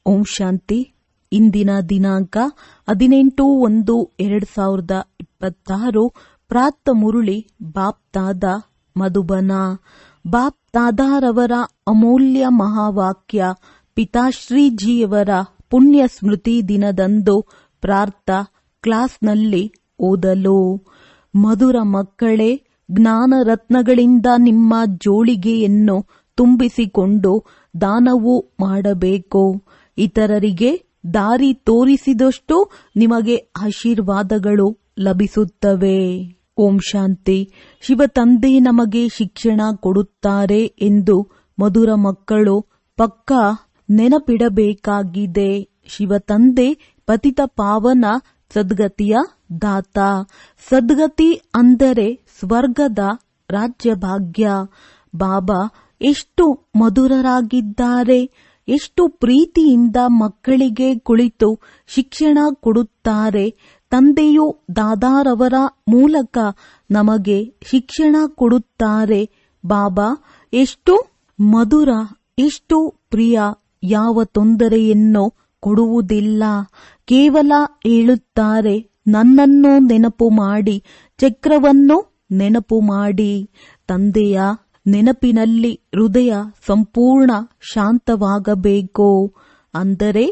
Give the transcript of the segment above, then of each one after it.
ಓಂ ಶಾಂತಿ ಇಂದಿನ ದಿನಾಂಕ ಹದಿನೆಂಟು ಒಂದು ಎರಡ್ ಸಾವಿರದ ಇಪ್ಪತ್ತಾರು ಪ್ರಾತ ಮುರುಳಿ ಬಾಪ್ತಾದ ಮಧುಬನ ಬಾಪ್ತಾದಾರವರ ಅಮೂಲ್ಯ ಮಹಾವಾಕ್ಯ ಪಿತಾಶ್ರೀಜಿಯವರ ಪುಣ್ಯ ಸ್ಮೃತಿ ದಿನದಂದು ಪ್ರಾರ್ಥ ಕ್ಲಾಸ್ನಲ್ಲಿ ಓದಲು ಮಧುರ ಮಕ್ಕಳೇ ಜ್ಞಾನ ರತ್ನಗಳಿಂದ ನಿಮ್ಮ ಜೋಳಿಗೆಯನ್ನು ತುಂಬಿಸಿಕೊಂಡು ದಾನವು ಮಾಡಬೇಕು ಇತರರಿಗೆ ದಾರಿ ತೋರಿಸಿದಷ್ಟು ನಿಮಗೆ ಆಶೀರ್ವಾದಗಳು ಲಭಿಸುತ್ತವೆ ಓಂ ಶಾಂತಿ ಶಿವ ತಂದೆ ನಮಗೆ ಶಿಕ್ಷಣ ಕೊಡುತ್ತಾರೆ ಎಂದು ಮಧುರ ಮಕ್ಕಳು ಪಕ್ಕ ನೆನಪಿಡಬೇಕಾಗಿದೆ ಶಿವ ತಂದೆ ಪತಿತ ಪಾವನ ಸದ್ಗತಿಯ ದಾತ ಸದ್ಗತಿ ಅಂದರೆ ಸ್ವರ್ಗದ ರಾಜ್ಯಭಾಗ್ಯ ಬಾಬಾ ಎಷ್ಟು ಮಧುರರಾಗಿದ್ದಾರೆ ಎಷ್ಟು ಪ್ರೀತಿಯಿಂದ ಮಕ್ಕಳಿಗೆ ಕುಳಿತು ಶಿಕ್ಷಣ ಕೊಡುತ್ತಾರೆ ತಂದೆಯು ದಾದಾರವರ ಮೂಲಕ ನಮಗೆ ಶಿಕ್ಷಣ ಕೊಡುತ್ತಾರೆ ಬಾಬಾ ಎಷ್ಟು ಮಧುರ ಎಷ್ಟು ಪ್ರಿಯ ಯಾವ ತೊಂದರೆಯನ್ನು ಕೊಡುವುದಿಲ್ಲ ಕೇವಲ ಹೇಳುತ್ತಾರೆ ನನ್ನನ್ನು ನೆನಪು ಮಾಡಿ ಚಕ್ರವನ್ನು ನೆನಪು ಮಾಡಿ ತಂದೆಯ ನೆನಪಿನಲ್ಲಿ ಹೃದಯ ಸಂಪೂರ್ಣ ಶಾಂತವಾಗಬೇಕು ಅಂದರೆ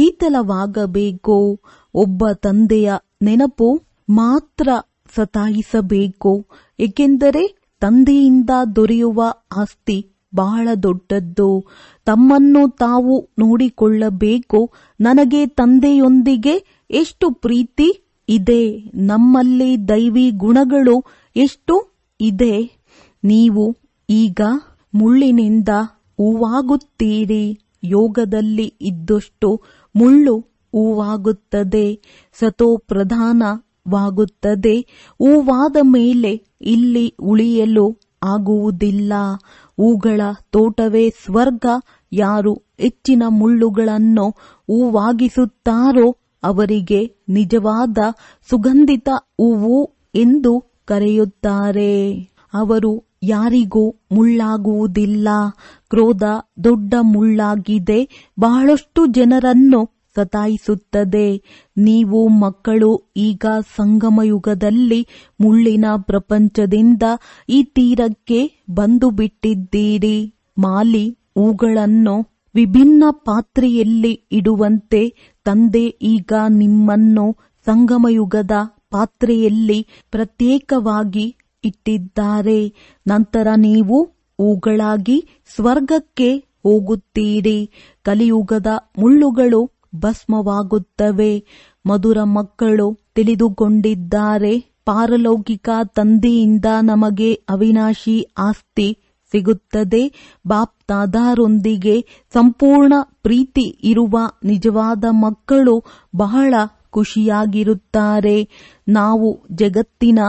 ಶೀತಲವಾಗಬೇಕು ಒಬ್ಬ ತಂದೆಯ ನೆನಪು ಮಾತ್ರ ಸತಾಯಿಸಬೇಕು ಏಕೆಂದರೆ ತಂದೆಯಿಂದ ದೊರೆಯುವ ಆಸ್ತಿ ಬಹಳ ದೊಡ್ಡದ್ದು ತಮ್ಮನ್ನು ತಾವು ನೋಡಿಕೊಳ್ಳಬೇಕು ನನಗೆ ತಂದೆಯೊಂದಿಗೆ ಎಷ್ಟು ಪ್ರೀತಿ ಇದೆ ನಮ್ಮಲ್ಲಿ ದೈವಿ ಗುಣಗಳು ಎಷ್ಟು ಇದೆ ನೀವು ಈಗ ಮುಳ್ಳಿನಿಂದ ಹೂವಾಗುತ್ತೀರಿ ಯೋಗದಲ್ಲಿ ಇದ್ದಷ್ಟು ಮುಳ್ಳು ಹೂವಾಗುತ್ತದೆ ಸತೋ ಪ್ರಧಾನವಾಗುತ್ತದೆ ಹೂವಾದ ಮೇಲೆ ಇಲ್ಲಿ ಉಳಿಯಲು ಆಗುವುದಿಲ್ಲ ಹೂಗಳ ತೋಟವೇ ಸ್ವರ್ಗ ಯಾರು ಹೆಚ್ಚಿನ ಮುಳ್ಳುಗಳನ್ನು ಹೂವಾಗಿಸುತ್ತಾರೋ ಅವರಿಗೆ ನಿಜವಾದ ಸುಗಂಧಿತ ಹೂವು ಎಂದು ಕರೆಯುತ್ತಾರೆ ಅವರು ಯಾರಿಗೂ ಮುಳ್ಳಾಗುವುದಿಲ್ಲ ಕ್ರೋಧ ದೊಡ್ಡ ಮುಳ್ಳಾಗಿದೆ ಬಹಳಷ್ಟು ಜನರನ್ನು ಸತಾಯಿಸುತ್ತದೆ ನೀವು ಮಕ್ಕಳು ಈಗ ಸಂಗಮಯುಗದಲ್ಲಿ ಮುಳ್ಳಿನ ಪ್ರಪಂಚದಿಂದ ಈ ತೀರಕ್ಕೆ ಬಂದು ಬಿಟ್ಟಿದ್ದೀರಿ ಮಾಲಿ ಹೂಗಳನ್ನು ವಿಭಿನ್ನ ಪಾತ್ರೆಯಲ್ಲಿ ಇಡುವಂತೆ ತಂದೆ ಈಗ ನಿಮ್ಮನ್ನು ಸಂಗಮಯುಗದ ಪಾತ್ರೆಯಲ್ಲಿ ಪ್ರತ್ಯೇಕವಾಗಿ ಇಟ್ಟಿದ್ದಾರೆ ನಂತರ ನೀವು ಹೂಗಳಾಗಿ ಸ್ವರ್ಗಕ್ಕೆ ಹೋಗುತ್ತೀರಿ ಕಲಿಯುಗದ ಮುಳ್ಳುಗಳು ಭಸ್ಮವಾಗುತ್ತವೆ ಮಧುರ ಮಕ್ಕಳು ತಿಳಿದುಕೊಂಡಿದ್ದಾರೆ ಪಾರಲೌಕಿಕ ತಂದೆಯಿಂದ ನಮಗೆ ಅವಿನಾಶಿ ಆಸ್ತಿ ಸಿಗುತ್ತದೆ ಬಾಪ್ತಾದಾರೊಂದಿಗೆ ಸಂಪೂರ್ಣ ಪ್ರೀತಿ ಇರುವ ನಿಜವಾದ ಮಕ್ಕಳು ಬಹಳ ಖುಷಿಯಾಗಿರುತ್ತಾರೆ ನಾವು ಜಗತ್ತಿನ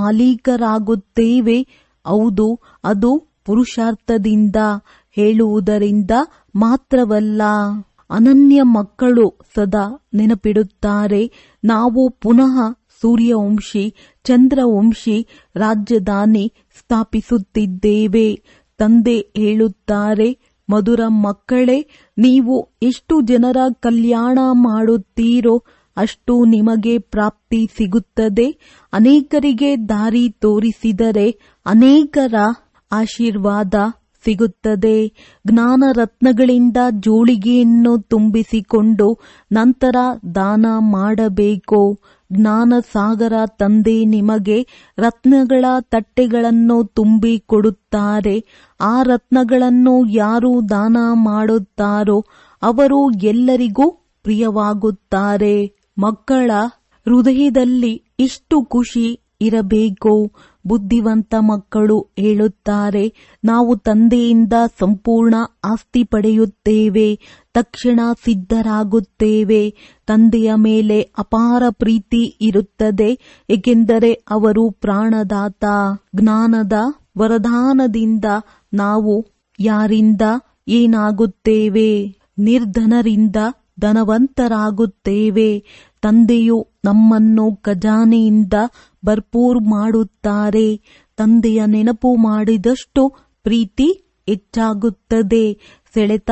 ಮಾಲೀಕರಾಗುತ್ತೇವೆ ಹೌದು ಅದು ಪುರುಷಾರ್ಥದಿಂದ ಹೇಳುವುದರಿಂದ ಮಾತ್ರವಲ್ಲ ಅನನ್ಯ ಮಕ್ಕಳು ಸದಾ ನೆನಪಿಡುತ್ತಾರೆ ನಾವು ಪುನಃ ಸೂರ್ಯವಂಶಿ ಚಂದ್ರವಂಶಿ ರಾಜಧಾನಿ ಸ್ಥಾಪಿಸುತ್ತಿದ್ದೇವೆ ತಂದೆ ಹೇಳುತ್ತಾರೆ ಮಧುರ ಮಕ್ಕಳೇ ನೀವು ಎಷ್ಟು ಜನರ ಕಲ್ಯಾಣ ಮಾಡುತ್ತೀರೋ ಅಷ್ಟು ನಿಮಗೆ ಪ್ರಾಪ್ತಿ ಸಿಗುತ್ತದೆ ಅನೇಕರಿಗೆ ದಾರಿ ತೋರಿಸಿದರೆ ಅನೇಕರ ಆಶೀರ್ವಾದ ಸಿಗುತ್ತದೆ ಜ್ಞಾನ ರತ್ನಗಳಿಂದ ಜೋಳಿಗೆಯನ್ನು ತುಂಬಿಸಿಕೊಂಡು ನಂತರ ದಾನ ಮಾಡಬೇಕು ಜ್ಞಾನ ಸಾಗರ ತಂದೆ ನಿಮಗೆ ರತ್ನಗಳ ತಟ್ಟೆಗಳನ್ನು ತುಂಬಿ ಕೊಡುತ್ತಾರೆ ಆ ರತ್ನಗಳನ್ನು ಯಾರು ದಾನ ಮಾಡುತ್ತಾರೋ ಅವರು ಎಲ್ಲರಿಗೂ ಪ್ರಿಯವಾಗುತ್ತಾರೆ ಮಕ್ಕಳ ಹೃದಯದಲ್ಲಿ ಎಷ್ಟು ಖುಷಿ ಇರಬೇಕು ಬುದ್ಧಿವಂತ ಮಕ್ಕಳು ಹೇಳುತ್ತಾರೆ ನಾವು ತಂದೆಯಿಂದ ಸಂಪೂರ್ಣ ಆಸ್ತಿ ಪಡೆಯುತ್ತೇವೆ ತಕ್ಷಣ ಸಿದ್ಧರಾಗುತ್ತೇವೆ ತಂದೆಯ ಮೇಲೆ ಅಪಾರ ಪ್ರೀತಿ ಇರುತ್ತದೆ ಏಕೆಂದರೆ ಅವರು ಪ್ರಾಣದಾತ ಜ್ಞಾನದ ವರದಾನದಿಂದ ನಾವು ಯಾರಿಂದ ಏನಾಗುತ್ತೇವೆ ನಿರ್ಧನರಿಂದ ಧನವಂತರಾಗುತ್ತೇವೆ ತಂದೆಯು ನಮ್ಮನ್ನು ಖಜಾನೆಯಿಂದ ಭರ್ಪೂರ್ ಮಾಡುತ್ತಾರೆ ತಂದೆಯ ನೆನಪು ಮಾಡಿದಷ್ಟು ಪ್ರೀತಿ ಹೆಚ್ಚಾಗುತ್ತದೆ ಸೆಳೆತ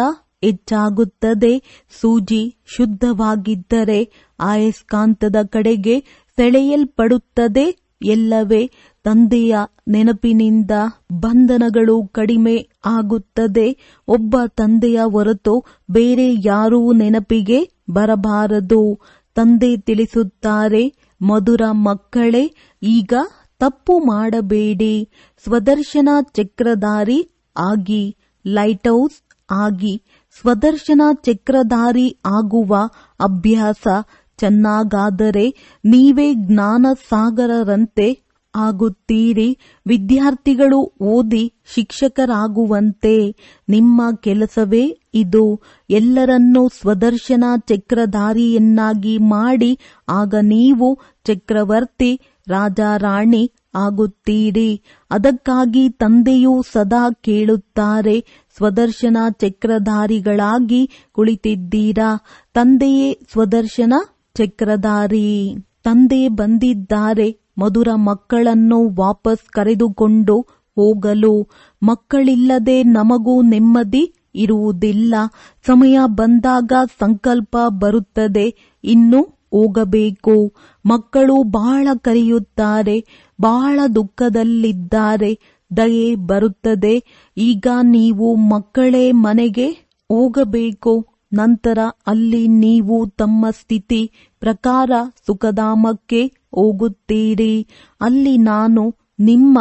ಹೆಚ್ಚಾಗುತ್ತದೆ ಸೂಜಿ ಶುದ್ಧವಾಗಿದ್ದರೆ ಆಯಸ್ಕಾಂತದ ಕಡೆಗೆ ಸೆಳೆಯಲ್ಪಡುತ್ತದೆ ಎಲ್ಲವೇ ತಂದೆಯ ನೆನಪಿನಿಂದ ಬಂಧನಗಳು ಕಡಿಮೆ ಆಗುತ್ತದೆ ಒಬ್ಬ ತಂದೆಯ ಹೊರತು ಬೇರೆ ಯಾರೂ ನೆನಪಿಗೆ ಬರಬಾರದು ತಂದೆ ತಿಳಿಸುತ್ತಾರೆ ಮಧುರ ಮಕ್ಕಳೇ ಈಗ ತಪ್ಪು ಮಾಡಬೇಡಿ ಸ್ವದರ್ಶನ ಚಕ್ರಧಾರಿ ಆಗಿ ಲೈಟ್ ಹೌಸ್ ಆಗಿ ಸ್ವದರ್ಶನ ಚಕ್ರಧಾರಿ ಆಗುವ ಅಭ್ಯಾಸ ಚೆನ್ನಾಗಾದರೆ ನೀವೇ ಜ್ಞಾನ ಸಾಗರರಂತೆ ಆಗುತ್ತೀರಿ ವಿದ್ಯಾರ್ಥಿಗಳು ಓದಿ ಶಿಕ್ಷಕರಾಗುವಂತೆ ನಿಮ್ಮ ಕೆಲಸವೇ ಇದು ಎಲ್ಲರನ್ನೂ ಸ್ವದರ್ಶನ ಚಕ್ರಧಾರಿಯನ್ನಾಗಿ ಮಾಡಿ ಆಗ ನೀವು ಚಕ್ರವರ್ತಿ ರಾಜಾರಾಣಿ ಆಗುತ್ತೀರಿ ಅದಕ್ಕಾಗಿ ತಂದೆಯು ಸದಾ ಕೇಳುತ್ತಾರೆ ಸ್ವದರ್ಶನ ಚಕ್ರಧಾರಿಗಳಾಗಿ ಕುಳಿತಿದ್ದೀರಾ ತಂದೆಯೇ ಸ್ವದರ್ಶನ ಚಕ್ರಧಾರಿ ತಂದೆ ಬಂದಿದ್ದಾರೆ ಮಧುರ ಮಕ್ಕಳನ್ನು ವಾಪಸ್ ಕರೆದುಕೊಂಡು ಹೋಗಲು ಮಕ್ಕಳಿಲ್ಲದೆ ನಮಗೂ ನೆಮ್ಮದಿ ಇರುವುದಿಲ್ಲ ಸಮಯ ಬಂದಾಗ ಸಂಕಲ್ಪ ಬರುತ್ತದೆ ಇನ್ನು ಹೋಗಬೇಕು ಮಕ್ಕಳು ಬಹಳ ಕರೆಯುತ್ತಾರೆ ಬಹಳ ದುಃಖದಲ್ಲಿದ್ದಾರೆ ದಯೆ ಬರುತ್ತದೆ ಈಗ ನೀವು ಮಕ್ಕಳೇ ಮನೆಗೆ ಹೋಗಬೇಕು ನಂತರ ಅಲ್ಲಿ ನೀವು ತಮ್ಮ ಸ್ಥಿತಿ ಪ್ರಕಾರ ಸುಖಧಾಮಕ್ಕೆ ಹೋಗುತ್ತೀರಿ ಅಲ್ಲಿ ನಾನು ನಿಮ್ಮ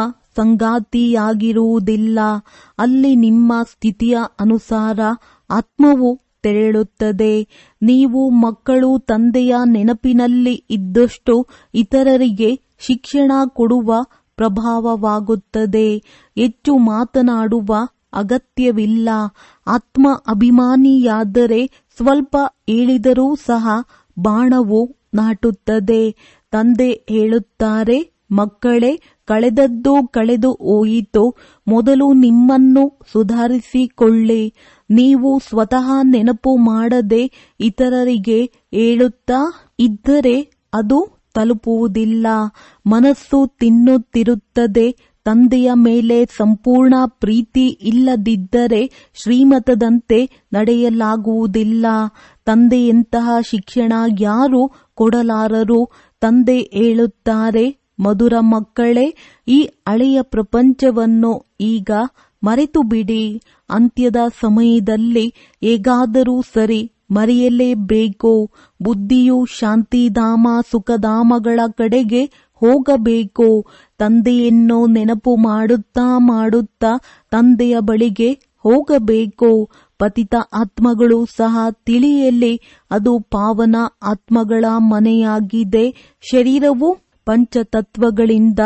ಸಂಗಾತಿಯಾಗಿರುವುದಿಲ್ಲ ಅಲ್ಲಿ ನಿಮ್ಮ ಸ್ಥಿತಿಯ ಅನುಸಾರ ಆತ್ಮವು ತೆರಳುತ್ತದೆ ನೀವು ಮಕ್ಕಳು ತಂದೆಯ ನೆನಪಿನಲ್ಲಿ ಇದ್ದಷ್ಟು ಇತರರಿಗೆ ಶಿಕ್ಷಣ ಕೊಡುವ ಪ್ರಭಾವವಾಗುತ್ತದೆ ಹೆಚ್ಚು ಮಾತನಾಡುವ ಅಗತ್ಯವಿಲ್ಲ ಆತ್ಮ ಅಭಿಮಾನಿಯಾದರೆ ಸ್ವಲ್ಪ ಹೇಳಿದರೂ ಸಹ ಬಾಣವು ನಾಟುತ್ತದೆ ತಂದೆ ಹೇಳುತ್ತಾರೆ ಮಕ್ಕಳೇ ಕಳೆದದ್ದು ಕಳೆದು ಹೋಯಿತು ಮೊದಲು ನಿಮ್ಮನ್ನು ಸುಧಾರಿಸಿಕೊಳ್ಳಿ ನೀವು ಸ್ವತಃ ನೆನಪು ಮಾಡದೆ ಇತರರಿಗೆ ಹೇಳುತ್ತಾ ಇದ್ದರೆ ಅದು ತಲುಪುವುದಿಲ್ಲ ಮನಸ್ಸು ತಿನ್ನುತ್ತಿರುತ್ತದೆ ತಂದೆಯ ಮೇಲೆ ಸಂಪೂರ್ಣ ಪ್ರೀತಿ ಇಲ್ಲದಿದ್ದರೆ ಶ್ರೀಮತದಂತೆ ನಡೆಯಲಾಗುವುದಿಲ್ಲ ತಂದೆಯಂತಹ ಶಿಕ್ಷಣ ಯಾರು ಕೊಡಲಾರರು ತಂದೆ ಹೇಳುತ್ತಾರೆ ಮಧುರ ಮಕ್ಕಳೇ ಈ ಹಳೆಯ ಪ್ರಪಂಚವನ್ನು ಈಗ ಮರೆತು ಬಿಡಿ ಅಂತ್ಯದ ಸಮಯದಲ್ಲಿ ಹೇಗಾದರೂ ಸರಿ ಮರೆಯಲೇಬೇಕು ಬುದ್ಧಿಯು ಶಾಂತಿಧಾಮ ಸುಖಧಾಮಗಳ ಕಡೆಗೆ ಹೋಗಬೇಕು ತಂದೆಯನ್ನು ನೆನಪು ಮಾಡುತ್ತಾ ಮಾಡುತ್ತಾ ತಂದೆಯ ಬಳಿಗೆ ಹೋಗಬೇಕು ಪತಿತ ಆತ್ಮಗಳು ಸಹ ತಿಳಿಯಲಿ ಅದು ಪಾವನ ಆತ್ಮಗಳ ಮನೆಯಾಗಿದೆ ಶರೀರವು ಪಂಚತತ್ವಗಳಿಂದ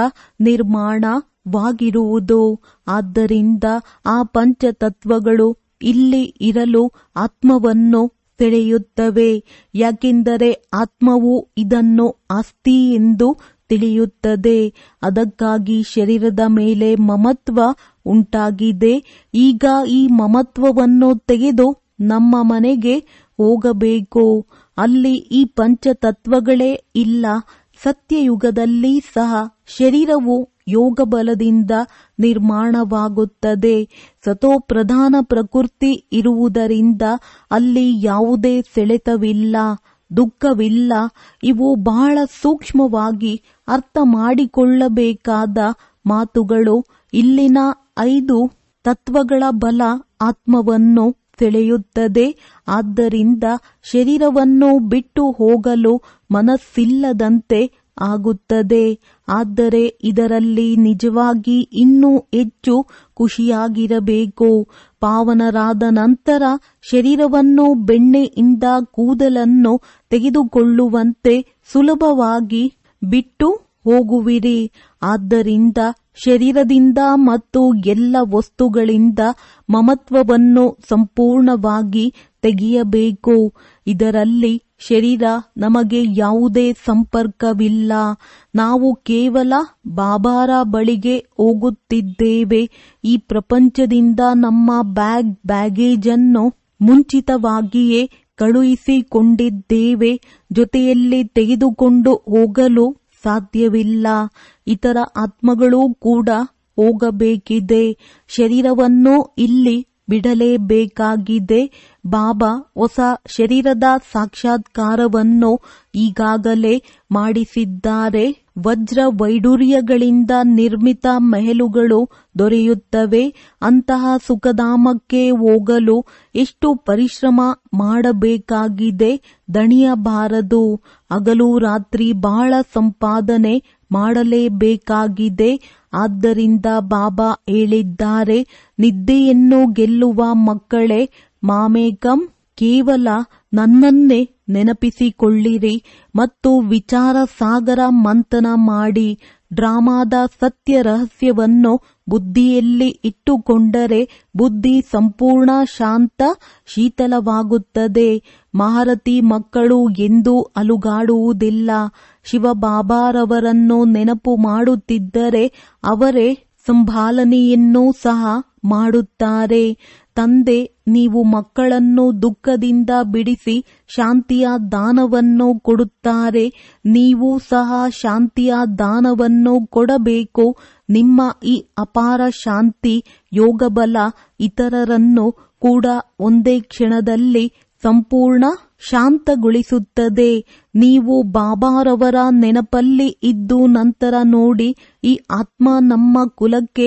ನಿರ್ಮಾಣವಾಗಿರುವುದು ಆದ್ದರಿಂದ ಆ ಪಂಚತತ್ವಗಳು ಇಲ್ಲಿ ಇರಲು ಆತ್ಮವನ್ನು ಸೆಳೆಯುತ್ತವೆ ಯಾಕೆಂದರೆ ಆತ್ಮವು ಇದನ್ನು ಆಸ್ತಿ ಎಂದು ತಿಳಿಯುತ್ತದೆ ಅದಕ್ಕಾಗಿ ಶರೀರದ ಮೇಲೆ ಮಮತ್ವ ಉಂಟಾಗಿದೆ ಈಗ ಈ ಮಮತ್ವವನ್ನು ತೆಗೆದು ನಮ್ಮ ಮನೆಗೆ ಹೋಗಬೇಕು ಅಲ್ಲಿ ಈ ಪಂಚತತ್ವಗಳೇ ಇಲ್ಲ ಸತ್ಯಯುಗದಲ್ಲಿ ಸಹ ಶರೀರವು ಯೋಗ ಬಲದಿಂದ ನಿರ್ಮಾಣವಾಗುತ್ತದೆ ಸತೋ ಪ್ರಧಾನ ಪ್ರಕೃತಿ ಇರುವುದರಿಂದ ಅಲ್ಲಿ ಯಾವುದೇ ಸೆಳೆತವಿಲ್ಲ ದುಃಖವಿಲ್ಲ ಇವು ಬಹಳ ಸೂಕ್ಷ್ಮವಾಗಿ ಅರ್ಥ ಮಾಡಿಕೊಳ್ಳಬೇಕಾದ ಮಾತುಗಳು ಇಲ್ಲಿನ ಐದು ತತ್ವಗಳ ಬಲ ಆತ್ಮವನ್ನು ಸೆಳೆಯುತ್ತದೆ ಆದ್ದರಿಂದ ಶರೀರವನ್ನು ಬಿಟ್ಟು ಹೋಗಲು ಮನಸ್ಸಿಲ್ಲದಂತೆ ಆಗುತ್ತದೆ ಆದರೆ ಇದರಲ್ಲಿ ನಿಜವಾಗಿ ಇನ್ನೂ ಹೆಚ್ಚು ಖುಷಿಯಾಗಿರಬೇಕು ಪಾವನರಾದ ನಂತರ ಶರೀರವನ್ನು ಬೆಣ್ಣೆಯಿಂದ ಕೂದಲನ್ನು ತೆಗೆದುಕೊಳ್ಳುವಂತೆ ಸುಲಭವಾಗಿ ಬಿಟ್ಟು ಹೋಗುವಿರಿ ಆದ್ದರಿಂದ ಶರೀರದಿಂದ ಮತ್ತು ಎಲ್ಲ ವಸ್ತುಗಳಿಂದ ಮಮತ್ವವನ್ನು ಸಂಪೂರ್ಣವಾಗಿ ತೆಗೆಯಬೇಕು ಇದರಲ್ಲಿ ಶರೀರ ನಮಗೆ ಯಾವುದೇ ಸಂಪರ್ಕವಿಲ್ಲ ನಾವು ಕೇವಲ ಬಾಬಾರ ಬಳಿಗೆ ಹೋಗುತ್ತಿದ್ದೇವೆ ಈ ಪ್ರಪಂಚದಿಂದ ನಮ್ಮ ಬ್ಯಾಗ್ ಬ್ಯಾಗೇಜ್ ಅನ್ನು ಮುಂಚಿತವಾಗಿಯೇ ಕಳುಹಿಸಿಕೊಂಡಿದ್ದೇವೆ ಜೊತೆಯಲ್ಲಿ ತೆಗೆದುಕೊಂಡು ಹೋಗಲು ಸಾಧ್ಯವಿಲ್ಲ ಇತರ ಆತ್ಮಗಳೂ ಕೂಡ ಹೋಗಬೇಕಿದೆ ಶರೀರವನ್ನು ಇಲ್ಲಿ ಬಿಡಲೇಬೇಕಾಗಿದೆ ಬಾಬಾ ಹೊಸ ಶರೀರದ ಸಾಕ್ಷಾತ್ಕಾರವನ್ನು ಈಗಾಗಲೇ ಮಾಡಿಸಿದ್ದಾರೆ ವಜ್ರ ವೈಡೂರ್ಯಗಳಿಂದ ನಿರ್ಮಿತ ಮೆಹಲುಗಳು ದೊರೆಯುತ್ತವೆ ಅಂತಹ ಸುಖಧಾಮಕ್ಕೆ ಹೋಗಲು ಎಷ್ಟು ಪರಿಶ್ರಮ ಮಾಡಬೇಕಾಗಿದೆ ದಣಿಯಬಾರದು ಹಗಲು ರಾತ್ರಿ ಬಹಳ ಸಂಪಾದನೆ ಮಾಡಲೇಬೇಕಾಗಿದೆ ಆದ್ದರಿಂದ ಬಾಬಾ ಹೇಳಿದ್ದಾರೆ ನಿದ್ದೆಯನ್ನು ಗೆಲ್ಲುವ ಮಕ್ಕಳೇ ಮಾಮೇಕಂ ಕೇವಲ ನನ್ನನ್ನೇ ನೆನಪಿಸಿಕೊಳ್ಳಿರಿ ಮತ್ತು ವಿಚಾರ ಸಾಗರ ಮಂಥನ ಮಾಡಿ ಡ್ರಾಮಾದ ಸತ್ಯ ರಹಸ್ಯವನ್ನು ಬುದ್ಧಿಯಲ್ಲಿ ಇಟ್ಟುಕೊಂಡರೆ ಬುದ್ಧಿ ಸಂಪೂರ್ಣ ಶಾಂತ ಶೀತಲವಾಗುತ್ತದೆ ಮಹಾರಥಿ ಮಕ್ಕಳು ಎಂದೂ ಅಲುಗಾಡುವುದಿಲ್ಲ ಶಿವಬಾಬಾರವರನ್ನು ನೆನಪು ಮಾಡುತ್ತಿದ್ದರೆ ಅವರೇ ಸಂಭಾಲನೆಯನ್ನೂ ಸಹ ಮಾಡುತ್ತಾರೆ ತಂದೆ ನೀವು ಮಕ್ಕಳನ್ನು ದುಃಖದಿಂದ ಬಿಡಿಸಿ ಶಾಂತಿಯ ದಾನವನ್ನು ಕೊಡುತ್ತಾರೆ ನೀವು ಸಹ ಶಾಂತಿಯ ದಾನವನ್ನು ಕೊಡಬೇಕು ನಿಮ್ಮ ಈ ಅಪಾರ ಶಾಂತಿ ಯೋಗಬಲ ಇತರರನ್ನು ಕೂಡ ಒಂದೇ ಕ್ಷಣದಲ್ಲಿ ಸಂಪೂರ್ಣ ಶಾಂತಗೊಳಿಸುತ್ತದೆ ನೀವು ಬಾಬಾರವರ ನೆನಪಲ್ಲಿ ಇದ್ದು ನಂತರ ನೋಡಿ ಈ ಆತ್ಮ ನಮ್ಮ ಕುಲಕ್ಕೆ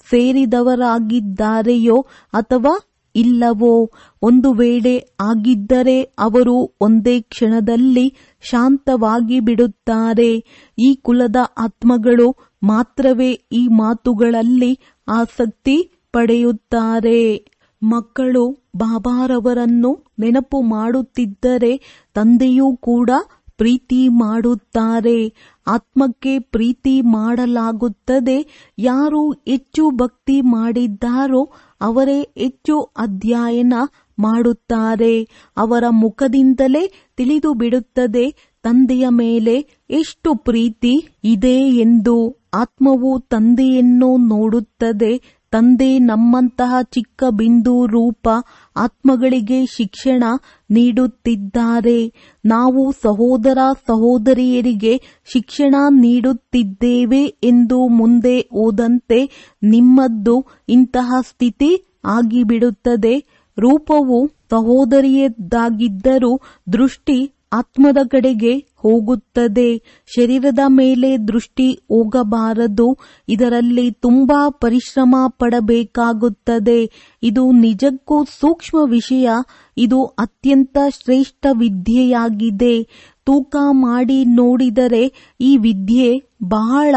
ಸೇರಿದವರಾಗಿದ್ದಾರೆಯೋ ಅಥವಾ ಇಲ್ಲವೋ ಒಂದು ವೇಳೆ ಆಗಿದ್ದರೆ ಅವರು ಒಂದೇ ಕ್ಷಣದಲ್ಲಿ ಶಾಂತವಾಗಿ ಬಿಡುತ್ತಾರೆ ಈ ಕುಲದ ಆತ್ಮಗಳು ಮಾತ್ರವೇ ಈ ಮಾತುಗಳಲ್ಲಿ ಆಸಕ್ತಿ ಪಡೆಯುತ್ತಾರೆ ಮಕ್ಕಳು ಬಾಬಾರವರನ್ನು ನೆನಪು ಮಾಡುತ್ತಿದ್ದರೆ ತಂದೆಯೂ ಕೂಡ ಪ್ರೀತಿ ಮಾಡುತ್ತಾರೆ ಆತ್ಮಕ್ಕೆ ಪ್ರೀತಿ ಮಾಡಲಾಗುತ್ತದೆ ಯಾರು ಹೆಚ್ಚು ಭಕ್ತಿ ಮಾಡಿದ್ದಾರೋ ಅವರೇ ಹೆಚ್ಚು ಅಧ್ಯಯನ ಮಾಡುತ್ತಾರೆ ಅವರ ಮುಖದಿಂದಲೇ ತಿಳಿದು ಬಿಡುತ್ತದೆ ತಂದೆಯ ಮೇಲೆ ಎಷ್ಟು ಪ್ರೀತಿ ಇದೆ ಎಂದು ಆತ್ಮವು ತಂದೆಯನ್ನು ನೋಡುತ್ತದೆ ತಂದೆ ನಮ್ಮಂತಹ ಚಿಕ್ಕ ಬಿಂದು ರೂಪ ಆತ್ಮಗಳಿಗೆ ಶಿಕ್ಷಣ ನೀಡುತ್ತಿದ್ದಾರೆ ನಾವು ಸಹೋದರ ಸಹೋದರಿಯರಿಗೆ ಶಿಕ್ಷಣ ನೀಡುತ್ತಿದ್ದೇವೆ ಎಂದು ಮುಂದೆ ಹೋದಂತೆ ನಿಮ್ಮದ್ದು ಇಂತಹ ಸ್ಥಿತಿ ಆಗಿಬಿಡುತ್ತದೆ ರೂಪವು ಸಹೋದರಿಯದ್ದಾಗಿದ್ದರೂ ದೃಷ್ಟಿ ಆತ್ಮದ ಕಡೆಗೆ ಹೋಗುತ್ತದೆ ಶರೀರದ ಮೇಲೆ ದೃಷ್ಟಿ ಹೋಗಬಾರದು ಇದರಲ್ಲಿ ತುಂಬಾ ಪರಿಶ್ರಮ ಪಡಬೇಕಾಗುತ್ತದೆ ಇದು ನಿಜಕ್ಕೂ ಸೂಕ್ಷ್ಮ ವಿಷಯ ಇದು ಅತ್ಯಂತ ಶ್ರೇಷ್ಠ ವಿದ್ಯೆಯಾಗಿದೆ ತೂಕ ಮಾಡಿ ನೋಡಿದರೆ ಈ ವಿದ್ಯೆ ಬಹಳ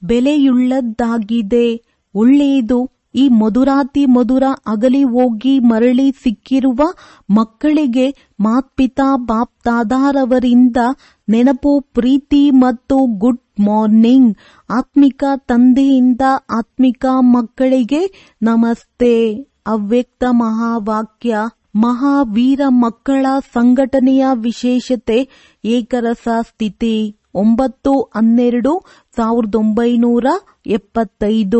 ಬೆಲೆಯುಳ್ಳದ್ದಾಗಿದೆ ಒಳ್ಳೆಯದು ಈ ಮಧುರಾತಿ ಮಧುರ ಅಗಲಿ ಹೋಗಿ ಮರಳಿ ಸಿಕ್ಕಿರುವ ಮಕ್ಕಳಿಗೆ ಮಾತ್ಪಿತಾ ಬಾಪ್ತಾದಾರವರಿಂದ ನೆನಪು ಪ್ರೀತಿ ಮತ್ತು ಗುಡ್ ಮಾರ್ನಿಂಗ್ ಆತ್ಮಿಕ ತಂದೆಯಿಂದ ಆತ್ಮಿಕ ಮಕ್ಕಳಿಗೆ ನಮಸ್ತೆ ಅವ್ಯಕ್ತ ಮಹಾವಾಕ್ಯ ಮಹಾವೀರ ಮಕ್ಕಳ ಸಂಘಟನೆಯ ವಿಶೇಷತೆ ಏಕರಸ ಸ್ಥಿತಿ ಒಂಬತ್ತು ಹನ್ನೆರಡು ಸಾವಿರದ ಒಂಬೈನೂರ ಎಪ್ಪತ್ತೈದು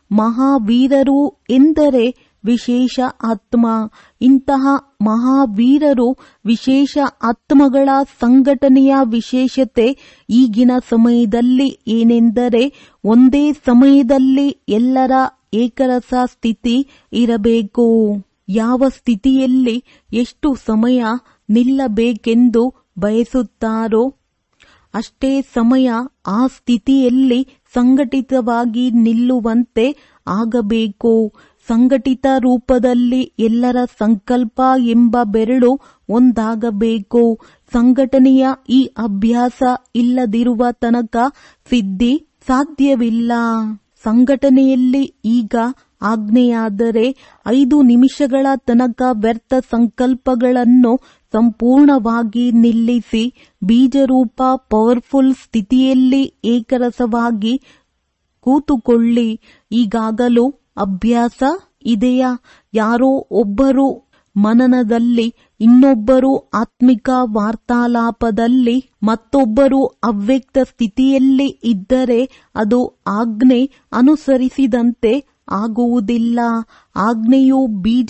ಮಹಾವೀರರು ಎಂದರೆ ವಿಶೇಷ ಆತ್ಮ ಇಂತಹ ಮಹಾವೀರರು ವಿಶೇಷ ಆತ್ಮಗಳ ಸಂಘಟನೆಯ ವಿಶೇಷತೆ ಈಗಿನ ಸಮಯದಲ್ಲಿ ಏನೆಂದರೆ ಒಂದೇ ಸಮಯದಲ್ಲಿ ಎಲ್ಲರ ಏಕರಸ ಸ್ಥಿತಿ ಇರಬೇಕು ಯಾವ ಸ್ಥಿತಿಯಲ್ಲಿ ಎಷ್ಟು ಸಮಯ ನಿಲ್ಲಬೇಕೆಂದು ಬಯಸುತ್ತಾರೋ ಅಷ್ಟೇ ಸಮಯ ಆ ಸ್ಥಿತಿಯಲ್ಲಿ ಸಂಘಟಿತವಾಗಿ ನಿಲ್ಲುವಂತೆ ಆಗಬೇಕು ಸಂಘಟಿತ ರೂಪದಲ್ಲಿ ಎಲ್ಲರ ಸಂಕಲ್ಪ ಎಂಬ ಬೆರಳು ಒಂದಾಗಬೇಕು ಸಂಘಟನೆಯ ಈ ಅಭ್ಯಾಸ ಇಲ್ಲದಿರುವ ತನಕ ಸಿದ್ಧಿ ಸಾಧ್ಯವಿಲ್ಲ ಸಂಘಟನೆಯಲ್ಲಿ ಈಗ ಆಜ್ಞೆಯಾದರೆ ಐದು ನಿಮಿಷಗಳ ತನಕ ವ್ಯರ್ಥ ಸಂಕಲ್ಪಗಳನ್ನು ಸಂಪೂರ್ಣವಾಗಿ ನಿಲ್ಲಿಸಿ ಬೀಜರೂಪ ಪವರ್ಫುಲ್ ಸ್ಥಿತಿಯಲ್ಲಿ ಏಕರಸವಾಗಿ ಕೂತುಕೊಳ್ಳಿ ಈಗಾಗಲೂ ಅಭ್ಯಾಸ ಇದೆಯಾ ಯಾರೋ ಒಬ್ಬರು ಮನನದಲ್ಲಿ ಇನ್ನೊಬ್ಬರು ಆತ್ಮಿಕ ವಾರ್ತಾಲಾಪದಲ್ಲಿ ಮತ್ತೊಬ್ಬರು ಅವ್ಯಕ್ತ ಸ್ಥಿತಿಯಲ್ಲಿ ಇದ್ದರೆ ಅದು ಆಜ್ಞೆ ಅನುಸರಿಸಿದಂತೆ ಆಗುವುದಿಲ್ಲ ಆಜ್ಞೆಯು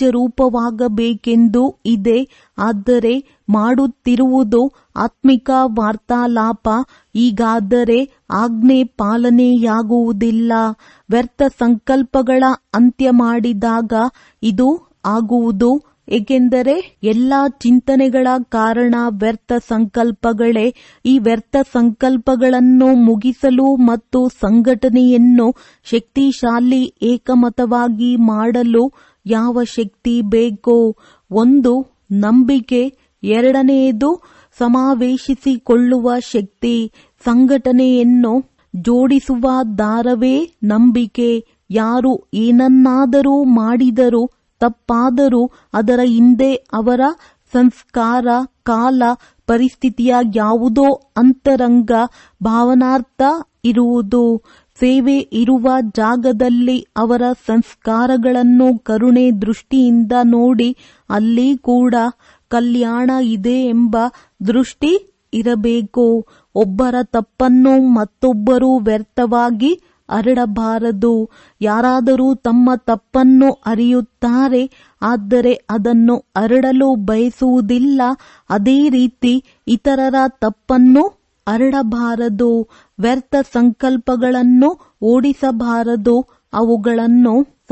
ಬೀಜರೂಪವಾಗಬೇಕೆಂದು ಇದೆ ಆದರೆ ಮಾಡುತ್ತಿರುವುದು ಆತ್ಮಿಕ ವಾರ್ತಾಲಾಪ ಈಗಾದರೆ ಆಜ್ಞೆ ಪಾಲನೆಯಾಗುವುದಿಲ್ಲ ವ್ಯರ್ಥ ಸಂಕಲ್ಪಗಳ ಅಂತ್ಯ ಮಾಡಿದಾಗ ಇದು ಆಗುವುದು ಏಕೆಂದರೆ ಎಲ್ಲಾ ಚಿಂತನೆಗಳ ಕಾರಣ ವ್ಯರ್ಥ ಸಂಕಲ್ಪಗಳೇ ಈ ವ್ಯರ್ಥ ಸಂಕಲ್ಪಗಳನ್ನು ಮುಗಿಸಲು ಮತ್ತು ಸಂಘಟನೆಯನ್ನು ಶಕ್ತಿಶಾಲಿ ಏಕಮತವಾಗಿ ಮಾಡಲು ಯಾವ ಶಕ್ತಿ ಬೇಕೋ ಒಂದು ನಂಬಿಕೆ ಎರಡನೆಯದು ಸಮಾವೇಶಿಸಿಕೊಳ್ಳುವ ಶಕ್ತಿ ಸಂಘಟನೆಯನ್ನು ಜೋಡಿಸುವ ದಾರವೇ ನಂಬಿಕೆ ಯಾರು ಏನನ್ನಾದರೂ ಮಾಡಿದರೂ ತಪ್ಪಾದರೂ ಅದರ ಹಿಂದೆ ಅವರ ಸಂಸ್ಕಾರ ಕಾಲ ಪರಿಸ್ಥಿತಿಯ ಯಾವುದೋ ಅಂತರಂಗ ಭಾವನಾರ್ಥ ಇರುವುದು ಸೇವೆ ಇರುವ ಜಾಗದಲ್ಲಿ ಅವರ ಸಂಸ್ಕಾರಗಳನ್ನು ಕರುಣೆ ದೃಷ್ಟಿಯಿಂದ ನೋಡಿ ಅಲ್ಲಿ ಕೂಡ ಕಲ್ಯಾಣ ಇದೆ ಎಂಬ ದೃಷ್ಟಿ ಇರಬೇಕು ಒಬ್ಬರ ತಪ್ಪನ್ನು ಮತ್ತೊಬ್ಬರು ವ್ಯರ್ಥವಾಗಿ ಹರಡಬಾರದು ಯಾರಾದರೂ ತಮ್ಮ ತಪ್ಪನ್ನು ಅರಿಯುತ್ತಾರೆ ಆದರೆ ಅದನ್ನು ಹರಡಲು ಬಯಸುವುದಿಲ್ಲ ಅದೇ ರೀತಿ ಇತರರ ತಪ್ಪನ್ನು ಹರಡಬಾರದು ವ್ಯರ್ಥ ಸಂಕಲ್ಪಗಳನ್ನು ಓಡಿಸಬಾರದು ಅವುಗಳನ್ನು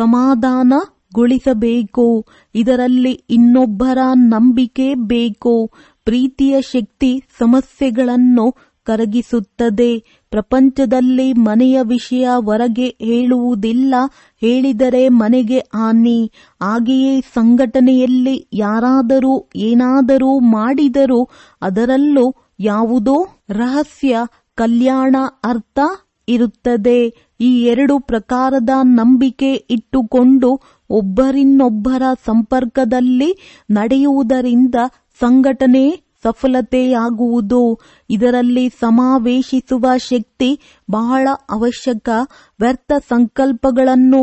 ಸಮಾಧಾನಗೊಳಿಸಬೇಕು ಇದರಲ್ಲಿ ಇನ್ನೊಬ್ಬರ ನಂಬಿಕೆ ಬೇಕು ಪ್ರೀತಿಯ ಶಕ್ತಿ ಸಮಸ್ಯೆಗಳನ್ನು ಕರಗಿಸುತ್ತದೆ ಪ್ರಪಂಚದಲ್ಲಿ ಮನೆಯ ವಿಷಯ ಹೊರಗೆ ಹೇಳುವುದಿಲ್ಲ ಹೇಳಿದರೆ ಮನೆಗೆ ಹಾನಿ ಹಾಗೆಯೇ ಸಂಘಟನೆಯಲ್ಲಿ ಯಾರಾದರೂ ಏನಾದರೂ ಮಾಡಿದರೂ ಅದರಲ್ಲೂ ಯಾವುದೋ ರಹಸ್ಯ ಕಲ್ಯಾಣ ಅರ್ಥ ಇರುತ್ತದೆ ಈ ಎರಡು ಪ್ರಕಾರದ ನಂಬಿಕೆ ಇಟ್ಟುಕೊಂಡು ಒಬ್ಬರಿನ್ನೊಬ್ಬರ ಸಂಪರ್ಕದಲ್ಲಿ ನಡೆಯುವುದರಿಂದ ಸಂಘಟನೆ ಸಫಲತೆಯಾಗುವುದು ಇದರಲ್ಲಿ ಸಮಾವೇಶಿಸುವ ಶಕ್ತಿ ಬಹಳ ಅವಶ್ಯಕ ವ್ಯರ್ಥ ಸಂಕಲ್ಪಗಳನ್ನು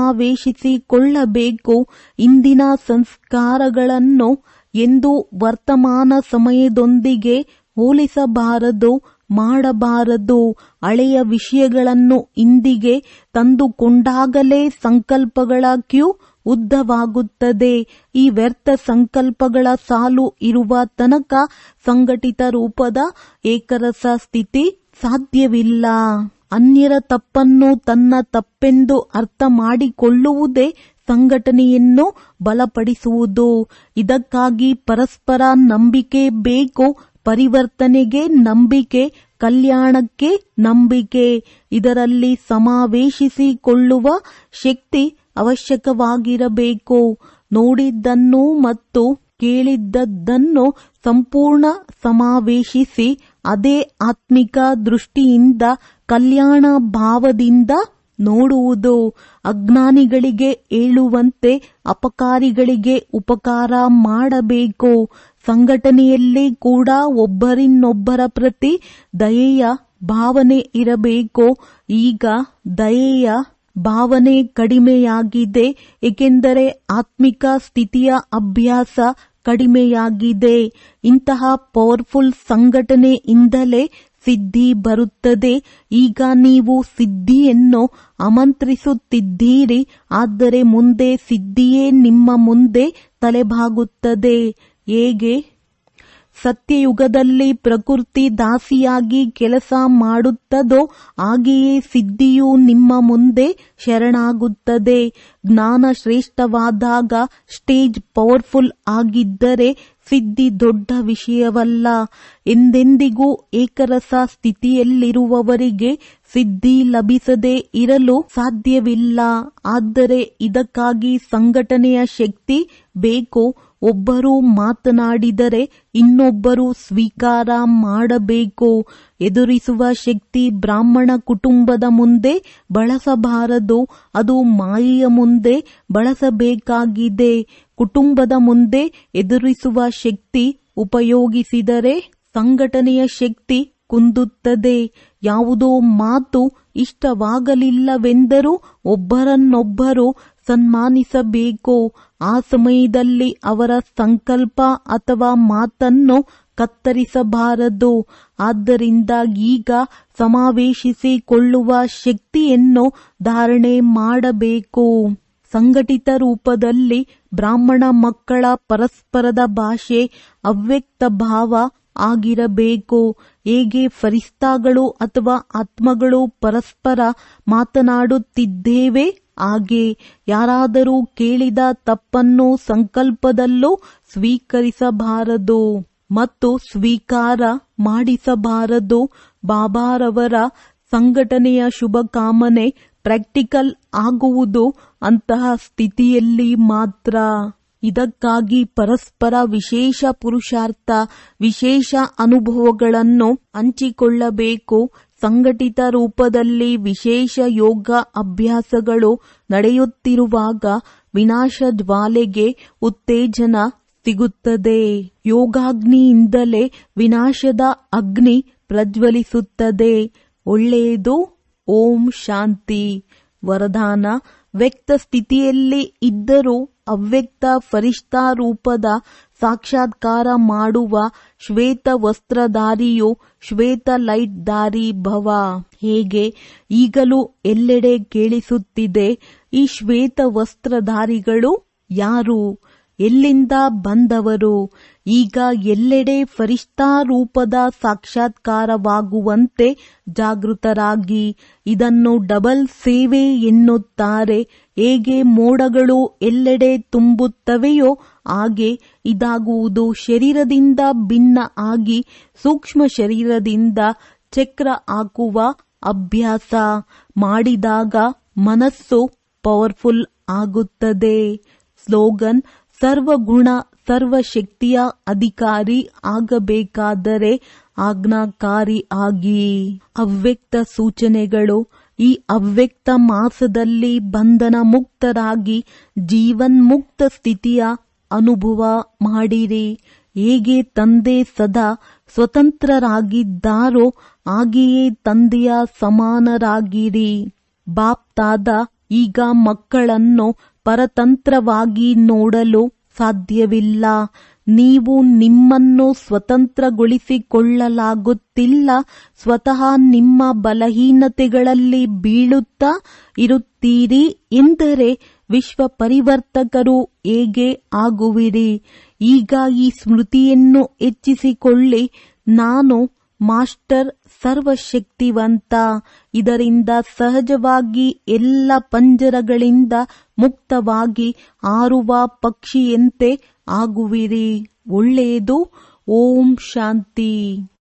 ಸಮಾವೇಶಿಸಿಕೊಳ್ಳಬೇಕು ಇಂದಿನ ಸಂಸ್ಕಾರಗಳನ್ನು ಎಂದು ವರ್ತಮಾನ ಸಮಯದೊಂದಿಗೆ ಹೋಲಿಸಬಾರದು ಮಾಡಬಾರದು ಹಳೆಯ ವಿಷಯಗಳನ್ನು ಇಂದಿಗೆ ತಂದುಕೊಂಡಾಗಲೇ ಸಂಕಲ್ಪಗಳ ಕ್ಯೂ ಉದ್ದವಾಗುತ್ತದೆ ಈ ವ್ಯರ್ಥ ಸಂಕಲ್ಪಗಳ ಸಾಲು ಇರುವ ತನಕ ಸಂಘಟಿತ ರೂಪದ ಏಕರಸ ಸ್ಥಿತಿ ಸಾಧ್ಯವಿಲ್ಲ ಅನ್ಯರ ತಪ್ಪನ್ನು ತನ್ನ ತಪ್ಪೆಂದು ಅರ್ಥ ಮಾಡಿಕೊಳ್ಳುವುದೇ ಸಂಘಟನೆಯನ್ನು ಬಲಪಡಿಸುವುದು ಇದಕ್ಕಾಗಿ ಪರಸ್ಪರ ನಂಬಿಕೆ ಬೇಕು ಪರಿವರ್ತನೆಗೆ ನಂಬಿಕೆ ಕಲ್ಯಾಣಕ್ಕೆ ನಂಬಿಕೆ ಇದರಲ್ಲಿ ಸಮಾವೇಶಿಸಿಕೊಳ್ಳುವ ಶಕ್ತಿ ಅವಶ್ಯಕವಾಗಿರಬೇಕು ನೋಡಿದ್ದನ್ನು ಮತ್ತು ಕೇಳಿದ್ದದ್ದನ್ನು ಸಂಪೂರ್ಣ ಸಮಾವೇಶಿಸಿ ಅದೇ ಆತ್ಮಿಕ ದೃಷ್ಟಿಯಿಂದ ಕಲ್ಯಾಣ ಭಾವದಿಂದ ನೋಡುವುದು ಅಜ್ಞಾನಿಗಳಿಗೆ ಹೇಳುವಂತೆ ಅಪಕಾರಿಗಳಿಗೆ ಉಪಕಾರ ಮಾಡಬೇಕು ಸಂಘಟನೆಯಲ್ಲಿ ಕೂಡ ಒಬ್ಬರಿನ್ನೊಬ್ಬರ ಪ್ರತಿ ದಯೆಯ ಭಾವನೆ ಇರಬೇಕು ಈಗ ದಯೆಯ ಭಾವನೆ ಕಡಿಮೆಯಾಗಿದೆ ಏಕೆಂದರೆ ಆತ್ಮಿಕ ಸ್ಥಿತಿಯ ಅಭ್ಯಾಸ ಕಡಿಮೆಯಾಗಿದೆ ಇಂತಹ ಪವರ್ಫುಲ್ ಸಂಘಟನೆಯಿಂದಲೇ ಸಿದ್ಧಿ ಬರುತ್ತದೆ ಈಗ ನೀವು ಸಿದ್ಧಿಯನ್ನು ಆಮಂತ್ರಿಸುತ್ತಿದ್ದೀರಿ ಆದರೆ ಮುಂದೆ ಸಿದ್ಧಿಯೇ ನಿಮ್ಮ ಮುಂದೆ ತಲೆಬಾಗುತ್ತದೆ ಹೇಗೆ ಸತ್ಯಯುಗದಲ್ಲಿ ಪ್ರಕೃತಿ ದಾಸಿಯಾಗಿ ಕೆಲಸ ಮಾಡುತ್ತದೋ ಹಾಗೆಯೇ ಸಿದ್ಧಿಯು ನಿಮ್ಮ ಮುಂದೆ ಶರಣಾಗುತ್ತದೆ ಜ್ಞಾನ ಶ್ರೇಷ್ಠವಾದಾಗ ಸ್ಟೇಜ್ ಪವರ್ಫುಲ್ ಆಗಿದ್ದರೆ ಸಿದ್ಧಿ ದೊಡ್ಡ ವಿಷಯವಲ್ಲ ಎಂದೆಂದಿಗೂ ಏಕರಸ ಸ್ಥಿತಿಯಲ್ಲಿರುವವರಿಗೆ ಸಿದ್ಧಿ ಲಭಿಸದೇ ಇರಲು ಸಾಧ್ಯವಿಲ್ಲ ಆದರೆ ಇದಕ್ಕಾಗಿ ಸಂಘಟನೆಯ ಶಕ್ತಿ ಬೇಕು ಒಬ್ಬರು ಮಾತನಾಡಿದರೆ ಇನ್ನೊಬ್ಬರು ಸ್ವೀಕಾರ ಮಾಡಬೇಕು ಎದುರಿಸುವ ಶಕ್ತಿ ಬ್ರಾಹ್ಮಣ ಕುಟುಂಬದ ಮುಂದೆ ಬಳಸಬಾರದು ಅದು ಮಾಯೆಯ ಮುಂದೆ ಬಳಸಬೇಕಾಗಿದೆ ಕುಟುಂಬದ ಮುಂದೆ ಎದುರಿಸುವ ಶಕ್ತಿ ಉಪಯೋಗಿಸಿದರೆ ಸಂಘಟನೆಯ ಶಕ್ತಿ ಕುಂದುತ್ತದೆ ಯಾವುದೋ ಮಾತು ಇಷ್ಟವಾಗಲಿಲ್ಲವೆಂದರೂ ಒಬ್ಬರನ್ನೊಬ್ಬರು ಸನ್ಮಾನಿಸಬೇಕು ಆ ಸಮಯದಲ್ಲಿ ಅವರ ಸಂಕಲ್ಪ ಅಥವಾ ಮಾತನ್ನು ಕತ್ತರಿಸಬಾರದು ಆದ್ದರಿಂದ ಈಗ ಸಮಾವೇಶಿಸಿಕೊಳ್ಳುವ ಶಕ್ತಿಯನ್ನು ಧಾರಣೆ ಮಾಡಬೇಕು ಸಂಘಟಿತ ರೂಪದಲ್ಲಿ ಬ್ರಾಹ್ಮಣ ಮಕ್ಕಳ ಪರಸ್ಪರದ ಭಾಷೆ ಅವ್ಯಕ್ತ ಭಾವ ಆಗಿರಬೇಕು ಹೇಗೆ ಫರಿಸ್ತಾಗಳು ಅಥವಾ ಆತ್ಮಗಳು ಪರಸ್ಪರ ಮಾತನಾಡುತ್ತಿದ್ದೇವೆ ಹಾಗೆ ಯಾರಾದರೂ ಕೇಳಿದ ತಪ್ಪನ್ನು ಸಂಕಲ್ಪದಲ್ಲೂ ಸ್ವೀಕರಿಸಬಾರದು ಮತ್ತು ಸ್ವೀಕಾರ ಮಾಡಿಸಬಾರದು ಬಾಬಾರವರ ಸಂಘಟನೆಯ ಶುಭಕಾಮನೆ ಪ್ರಾಕ್ಟಿಕಲ್ ಆಗುವುದು ಅಂತಹ ಸ್ಥಿತಿಯಲ್ಲಿ ಮಾತ್ರ ಇದಕ್ಕಾಗಿ ಪರಸ್ಪರ ವಿಶೇಷ ಪುರುಷಾರ್ಥ ವಿಶೇಷ ಅನುಭವಗಳನ್ನು ಹಂಚಿಕೊಳ್ಳಬೇಕು ಸಂಘಟಿತ ರೂಪದಲ್ಲಿ ವಿಶೇಷ ಯೋಗ ಅಭ್ಯಾಸಗಳು ನಡೆಯುತ್ತಿರುವಾಗ ವಿನಾಶ ಜ್ವಾಲೆಗೆ ಉತ್ತೇಜನ ಸಿಗುತ್ತದೆ ಯೋಗಾಗ್ನಿಯಿಂದಲೇ ವಿನಾಶದ ಅಗ್ನಿ ಪ್ರಜ್ವಲಿಸುತ್ತದೆ ಒಳ್ಳೆಯದು ಓಂ ಶಾಂತಿ ವರದಾನ ವ್ಯಕ್ತ ಸ್ಥಿತಿಯಲ್ಲಿ ಇದ್ದರೂ ಅವ್ಯಕ್ತ ಫರಿಷ್ಠಾ ರೂಪದ ಸಾಕ್ಷಾತ್ಕಾರ ಮಾಡುವ ಶ್ವೇತ ವಸ್ತ್ರಧಾರಿಯು ಶ್ವೇತ ಲೈಟ್ ದಾರಿ ಭವ ಹೇಗೆ ಈಗಲೂ ಎಲ್ಲೆಡೆ ಕೇಳಿಸುತ್ತಿದೆ ಈ ಶ್ವೇತ ವಸ್ತ್ರಧಾರಿಗಳು ಯಾರು ಎಲ್ಲಿಂದ ಬಂದವರು ಈಗ ಎಲ್ಲೆಡೆ ಫರಿಷ್ಠಾ ರೂಪದ ಸಾಕ್ಷಾತ್ಕಾರವಾಗುವಂತೆ ಜಾಗೃತರಾಗಿ ಇದನ್ನು ಡಬಲ್ ಸೇವೆ ಎನ್ನುತ್ತಾರೆ ಹೇಗೆ ಮೋಡಗಳು ಎಲ್ಲೆಡೆ ತುಂಬುತ್ತವೆಯೋ ಹಾಗೆ ಇದಾಗುವುದು ಶರೀರದಿಂದ ಭಿನ್ನ ಆಗಿ ಸೂಕ್ಷ್ಮ ಶರೀರದಿಂದ ಚಕ್ರ ಹಾಕುವ ಅಭ್ಯಾಸ ಮಾಡಿದಾಗ ಮನಸ್ಸು ಪವರ್ಫುಲ್ ಆಗುತ್ತದೆ ಸ್ಲೋಗನ್ ಸರ್ವಗುಣ ಸರ್ವಶಕ್ತಿಯ ಅಧಿಕಾರಿ ಆಗಬೇಕಾದರೆ ಆಜ್ಞಾಕಾರಿ ಆಗಿ ಅವ್ಯಕ್ತ ಸೂಚನೆಗಳು ಈ ಅವ್ಯಕ್ತ ಮಾಸದಲ್ಲಿ ಬಂಧನ ಮುಕ್ತರಾಗಿ ಜೀವನ್ಮುಕ್ತ ಸ್ಥಿತಿಯ ಅನುಭವ ಮಾಡಿರಿ ಹೇಗೆ ತಂದೆ ಸದಾ ಸ್ವತಂತ್ರರಾಗಿದ್ದಾರೋ ಹಾಗೆಯೇ ತಂದೆಯ ಸಮಾನರಾಗಿರಿ ಬಾಪ್ತಾದ ಈಗ ಮಕ್ಕಳನ್ನು ಪರತಂತ್ರವಾಗಿ ನೋಡಲು ಸಾಧ್ಯವಿಲ್ಲ ನೀವು ನಿಮ್ಮನ್ನು ಸ್ವತಂತ್ರಗೊಳಿಸಿಕೊಳ್ಳಲಾಗುತ್ತಿಲ್ಲ ಸ್ವತಃ ನಿಮ್ಮ ಬಲಹೀನತೆಗಳಲ್ಲಿ ಬೀಳುತ್ತಾ ಇರುತ್ತೀರಿ ಎಂದರೆ ವಿಶ್ವ ಪರಿವರ್ತಕರು ಹೇಗೆ ಆಗುವಿರಿ ಈಗ ಈ ಸ್ಮೃತಿಯನ್ನು ಹೆಚ್ಚಿಸಿಕೊಳ್ಳಿ ನಾನು ಮಾಸ್ಟರ್ ಸರ್ವಶಕ್ತಿವಂತ ಇದರಿಂದ ಸಹಜವಾಗಿ ಎಲ್ಲ ಪಂಜರಗಳಿಂದ ಮುಕ್ತವಾಗಿ ಹಾರುವ ಪಕ್ಷಿಯಂತೆ ಆಗುವಿರಿ ಒಳ್ಳೆಯದು ಓಂ ಶಾಂತಿ